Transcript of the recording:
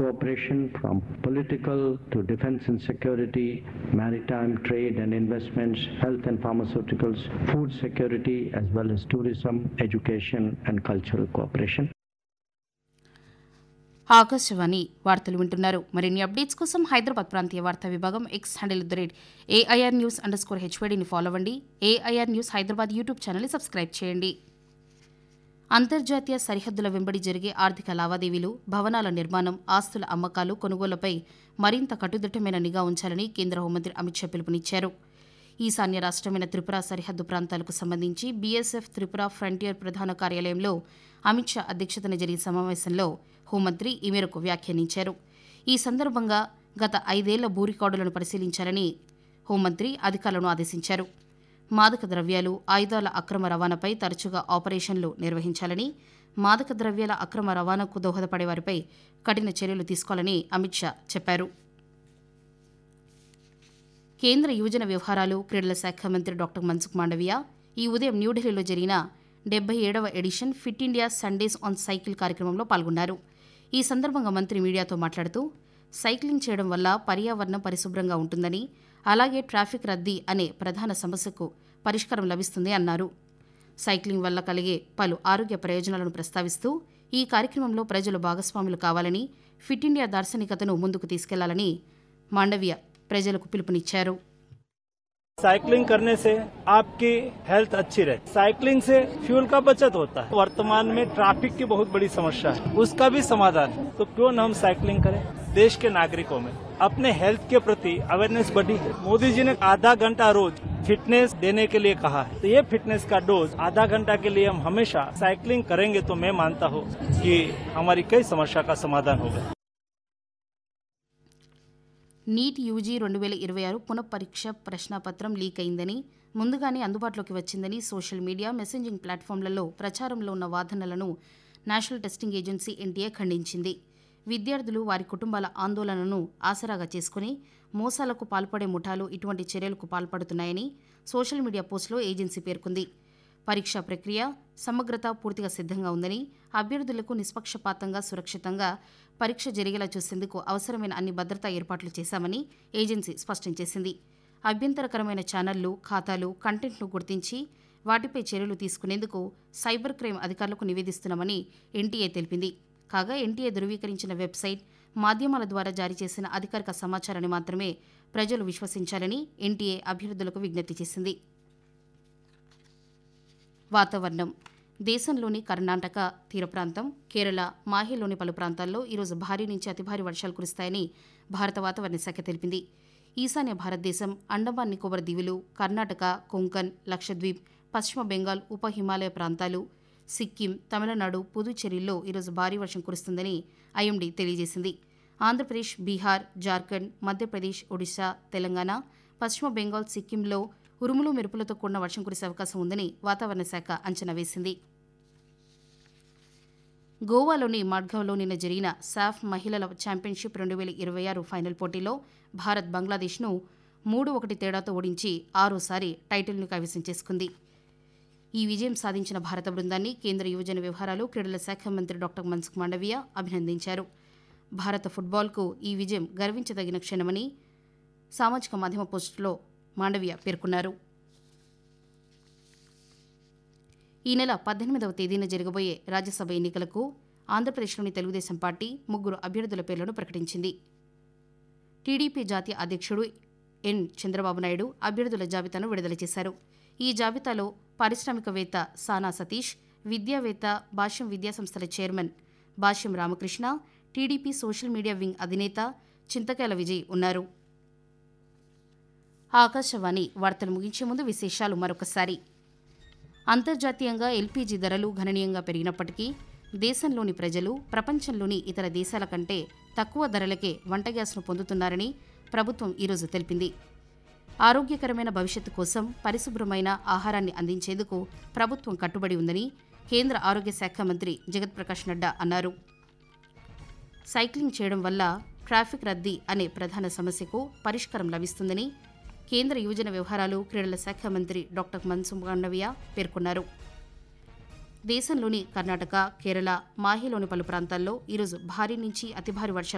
cooperation from political to defense and security, maritime trade and investments, health and pharmaceuticals, food security, as well as tourism, education, and cultural cooperation. Akashvani వార్తలు వింటున్నారు మరిన్ని updates కోసం హైదరాబాద్ ప్రాంతీయ వార్తా విభాగం X handle the rate AIR news underscore హెచ్వేడిని follow అవ్వండి AIR news Hyderabad YouTube ఛానల్ని సబ్స్క్రైబ్ చేయండి అంతర్జాతీయ సరిహద్దుల వెంబడి జరిగే ఆర్థిక లావాదేవీలు భవనాల నిర్మాణం ఆస్తుల అమ్మకాలు కొనుగోళ్లపై మరింత కట్టుదిట్టమైన నిఘా ఉంచాలని కేంద్ర హోంమంత్రి అమిత్ షా పిలుపునిచ్చారు ఈశాన్య రాష్ట్రమైన త్రిపుర సరిహద్దు ప్రాంతాలకు సంబంధించి బీఎస్ఎఫ్ త్రిపుర ఫ్రంటియర్ ప్రధాన కార్యాలయంలో అమిత్ షా అధ్యక్షతన జరిగిన సమావేశంలో హోంమంత్రి ఈ మేరకు వ్యాఖ్యానించారు ఈ సందర్భంగా గత ఐదేళ్ల భూ రికార్డులను పరిశీలించాలని హోంమంత్రి అధికారులను ఆదేశించారు మాదక ద్రవ్యాలు ఆయుధాల అక్రమ రవాణాపై తరచుగా ఆపరేషన్లు నిర్వహించాలని మాదక ద్రవ్యాల అక్రమ రవాణాకు దోహదపడే వారిపై కఠిన చర్యలు తీసుకోవాలని అమిత్ షా చెప్పారు కేంద్ర యువజన వ్యవహారాలు క్రీడల శాఖ మంత్రి డాక్టర్ మన్సుఖ్ మాండవియా ఈ ఉదయం న్యూఢిల్లీలో జరిగిన డెబ్బై ఏడవ edition fit India Sundays on cycle కార్యక్రమంలో పాల్గొన్నారు ఈ సందర్భంగా మంత్రి మీడియాతో మాట్లాడుతూ సైక్లింగ్ చేయడం వల్ల పర్యావరణం పరిశుభ్రంగా ఉంటుందని అలాగే ట్రాఫిక్ రద్దీ అనే ప్రధాన సమస్యకు పరిష్కారం లభిస్తుంది అన్నారు సైక్లింగ్ వల్ల కలిగే పలు ఆరోగ్య ప్రయోజనాలను ప్రస్తావిస్తూ ఈ కార్యక్రమంలో ప్రజలు భాగస్వాములు కావాలని ఫిట్ ఇండియా దార్శనికతను ముందుకు తీసుకెళ్లాలని మాండవ్య ప్రజలకు పిలుపునిచ్చారు साइकिलिंग करने से आपकी हेल्थ अच्छी रहती साइकिलिंग से फ्यूल का बचत होता है वर्तमान में ट्रैफिक की बहुत बड़ी समस्या है उसका भी समाधान है तो क्यों न हम साइकिलिंग करें देश के नागरिकों में अपने हेल्थ के प्रति अवेयरनेस बढ़ी है मोदी जी ने आधा घंटा रोज फिटनेस देने के लिए कहा है तो ये फिटनेस का डोज आधा घंटा के लिए हम हमेशा साइकिलिंग करेंगे तो मैं मानता हूँ कि हमारी कई समस्या का समाधान होगा నీట్ యూజీ రెండు వేల ఇరవై ఆరు పునఃపరీక్ష ప్రశ్నాపత్రం లీక్ అయిందని ముందుగానే అందుబాటులోకి వచ్చిందని సోషల్ మీడియా మెసెంజింగ్ ప్లాట్ఫామ్లలో ప్రచారంలో ఉన్న వాదనలను నేషనల్ టెస్టింగ్ ఏజెన్సీ ఎన్టీఏ ఖండించింది విద్యార్థులు వారి కుటుంబాల ఆందోళనను ఆసరాగా చేసుకుని మోసాలకు పాల్పడే ముఠాలు ఇటువంటి చర్యలకు పాల్పడుతున్నాయని సోషల్ మీడియా పోస్టులో ఏజెన్సీ పేర్కొంది పరీక్షా ప్రక్రియ సమగ్రత పూర్తిగా సిద్ధంగా ఉందని అభ్యర్థులకు నిష్పక్షపాతంగా సురక్షితంగా పరీక్ష జరిగేలా చూసేందుకు అవసరమైన అన్ని భద్రతా ఏర్పాట్లు చేశామని ఏజెన్సీ స్పష్టం చేసింది అభ్యంతరకరమైన ఛానళ్లు ఖాతాలు కంటెంట్ను గుర్తించి వాటిపై చర్యలు తీసుకునేందుకు సైబర్ క్రైమ్ అధికారులకు నివేదిస్తున్నామని ఎన్టీఏ తెలిపింది కాగా ఎన్టీఏ ధృవీకరించిన వెబ్సైట్ మాధ్యమాల ద్వారా జారీ చేసిన అధికారిక సమాచారాన్ని మాత్రమే ప్రజలు విశ్వసించాలని ఎన్టీఏ అభ్యర్థులకు విజ్ఞప్తి చేసింది వాతావరణం దేశంలోని కర్ణాటక తీర ప్రాంతం కేరళ మాహేలోని పలు ప్రాంతాల్లో ఈరోజు భారీ నుంచి అతి భారీ వర్షాలు కురుస్తాయని భారత వాతావరణ శాఖ తెలిపింది ఈశాన్య భారతదేశం అండమాన్ నికోబార్ దీవులు కర్ణాటక కొంకన్ లక్షద్వీప్ పశ్చిమ బెంగాల్ ఉప హిమాలయ ప్రాంతాలు సిక్కిం తమిళనాడు పుదుచ్చేరిల్లో ఈరోజు భారీ వర్షం కురుస్తుందని ఐఎండీ తెలియజేసింది ఆంధ్రప్రదేశ్ బీహార్ జార్ఖండ్ మధ్యప్రదేశ్ ఒడిశా తెలంగాణ పశ్చిమ బెంగాల్ సిక్కింలో ఉరుములు మెరుపులతో కూడిన వర్షం కురిసే అవకాశం ఉందని వాతావరణ శాఖ అంచనా వేసింది గోవాలోని మడ్గావ్లో నిన్న జరిగిన సాఫ్ మహిళల ఛాంపియన్షిప్ రెండు వేల ఇరవై ఆరు ఫైనల్ పోటీలో భారత్ బంగ్లాదేశ్ను మూడు ఒకటి తేడాతో ఓడించి ఆరోసారి టైటిల్ను కైవసం చేసుకుంది ఈ విజయం సాధించిన భారత బృందాన్ని కేంద్ర యువజన వ్యవహారాలు క్రీడల శాఖ మంత్రి డాక్టర్ మన్సుఖ్ మాండవీయ అభినందించారు భారత ఫుట్బాల్కు ఈ విజయం గర్వించదగిన క్షణమని సామాజిక మాధ్యమ పోస్టులో మాండవీయ పేర్కొన్నారు ఈ నెల పద్దెనిమిదవ తేదీన జరగబోయే రాజ్యసభ ఎన్నికలకు ఆంధ్రప్రదేశ్లోని తెలుగుదేశం పార్టీ ముగ్గురు అభ్యర్థుల పేర్లను ప్రకటించింది టీడీపీ జాతీయ అధ్యక్షుడు ఎన్ చంద్రబాబు నాయుడు అభ్యర్థుల జాబితాను విడుదల చేశారు ఈ జాబితాలో పారిశ్రామికవేత్త సానా సతీష్ విద్యావేత్త భాష్యం విద్యాసంస్థల chairman Bhashyam Ramakrishna TDP social media wing అధినేత చింతకాయల విజయ్ ఉన్నారు ఆకాశవాణి వార్తలు ముగించే ముందు విశేషాలు మరొకసారి అంతర్జాతీయంగా ఎల్పీజీ ధరలు గణనీయంగా పెరిగినప్పటికీ దేశంలోని ప్రజలు ప్రపంచంలోని ఇతర దేశాల కంటే తక్కువ ధరలకే వంట గ్యాస్ను పొందుతున్నారని ప్రభుత్వం ఈరోజు తెలిపింది ఆరోగ్యకరమైన భవిష్యత్తు కోసం పరిశుభ్రమైన ఆహారాన్ని అందించేందుకు ప్రభుత్వం కట్టుబడి ఉందని కేంద్ర ఆరోగ్య శాఖ మంత్రి జగత్ ప్రకాష్ నడ్డా అన్నారు సైక్లింగ్ చేయడం వల్ల ట్రాఫిక్ రద్దీ అనే ప్రధాన సమస్యకు పరిష్కారం లభిస్తుందని కేంద్ర యువజన వ్యవహారాలు క్రీడల శాఖ మంత్రి డాక్టర్ మన్సుఖ్ మాండవియా పేర్కొన్నారు దేశంలోని కర్ణాటక కేరళ మాహేలోని పలు ప్రాంతాల్లో ఈరోజు భారీ నుంచి అతి భారీ వర్షాలు